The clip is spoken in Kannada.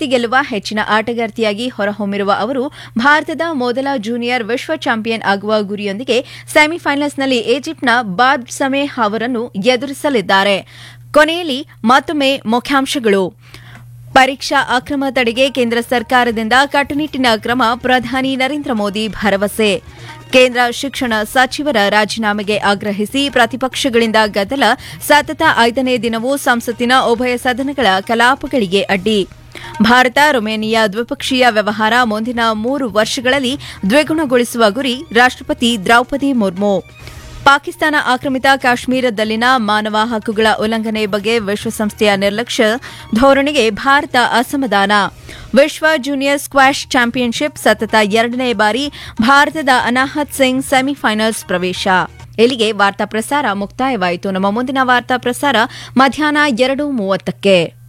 ಪ್ರಶಸ್ತಿ ಗೆಲ್ಲುವ ಹೆಚ್ಚಿನ ಆಟಗಾರ್ತಿಯಾಗಿ ಹೊರಹೊಮ್ಮಿರುವ ಅವರು ಭಾರತದ ಮೊದಲ ಜೂನಿಯರ್ ವಿಶ್ವ ಚಾಂಪಿಯನ್ ಆಗುವ ಗುರಿಯೊಂದಿಗೆ ಸೆಮಿಫೈನಲ್ಸ್ನಲ್ಲಿ ಈಜಿಪ್ಟ್ನ ಬಾದ್ ಸಮೇಹ್ ಅವರನ್ನು ಎದುರಿಸಲಿದ್ದಾರೆ ಕೊನೆಯಲ್ಲಿ ಮತ್ತೊಮ್ಮೆ ಮುಖ್ಯಾಂಶಗಳು ಪರೀಕ್ಷಾ ಅಕ್ರಮ ತಡೆಗೆ ಕೇಂದ್ರ ಸರ್ಕಾರದಿಂದ ಕಟ್ಟುನಿಟ್ಟಿನ ಕ್ರಮ ಪ್ರಧಾನಿ ನರೇಂದ್ರ ಮೋದಿ ಭರವಸೆ ಕೇಂದ್ರ ಶಿಕ್ಷಣ ಸಚಿವರ ರಾಜೀನಾಮೆಗೆ ಆಗ್ರಹಿಸಿ ಪ್ರತಿಪಕ್ಷಗಳಿಂದ ಗದ್ದಲ ಸತತ ಐದನೇ ದಿನವೂ ಸಂಸತ್ತಿನ ಉಭಯ ಸದನಗಳ ಕಲಾಪಗಳಿಗೆ ಅಡ್ಡಿ ಭಾರತ ರೊಮೇನಿಯಾ ದ್ವಿಪಕ್ಷೀಯ ವ್ಯವಹಾರ ಮುಂದಿನ ಮೂರು ವರ್ಷಗಳಲ್ಲಿ ದ್ವಿಗುಣಗೊಳಿಸುವ ಗುರಿ ರಾಷ್ಟ್ರಪತಿ ದ್ರೌಪದಿ ಮುರ್ಮು ಪಾಕಿಸ್ತಾನ ಆಕ್ರಮಿತ ಕಾಶ್ಮೀರದಲ್ಲಿನ ಮಾನವ ಹಕ್ಕುಗಳ ಉಲ್ಲಂಘನೆ ಬಗ್ಗೆ ವಿಶ್ವಸಂಸ್ಥೆಯ ನಿರ್ಲಕ್ಷ್ಯ ಧೋರಣೆಗೆ ಭಾರತ ಅಸಮಾಧಾನ ವಿಶ್ವ ಜೂನಿಯರ್ ಸ್ಕ್ವಾಷ್ ಚಾಂಪಿಯನ್ಶಿಪ್ ಸತತ ಎರಡನೇ ಬಾರಿ ಭಾರತದ ಅನಾಹತ್ ಸಿಂಗ್ ಸೆಮಿಫೈನಲ್ಸ್ ಪ್ರವೇಶ ಇಲ್ಲಿಗೆ ವಾರ್ತಾ ಪ್ರಸಾರ ಮುಕ್ತಾಯವಾಯಿತು ನಮ್ಮ ಮುಂದಿನ ವಾರ್ತಾ ಪ್ರಸಾರ ಮಧ್ಯಾಹ್ನ ಎರಡು ಮೂವತ್ತಕ್ಕೆ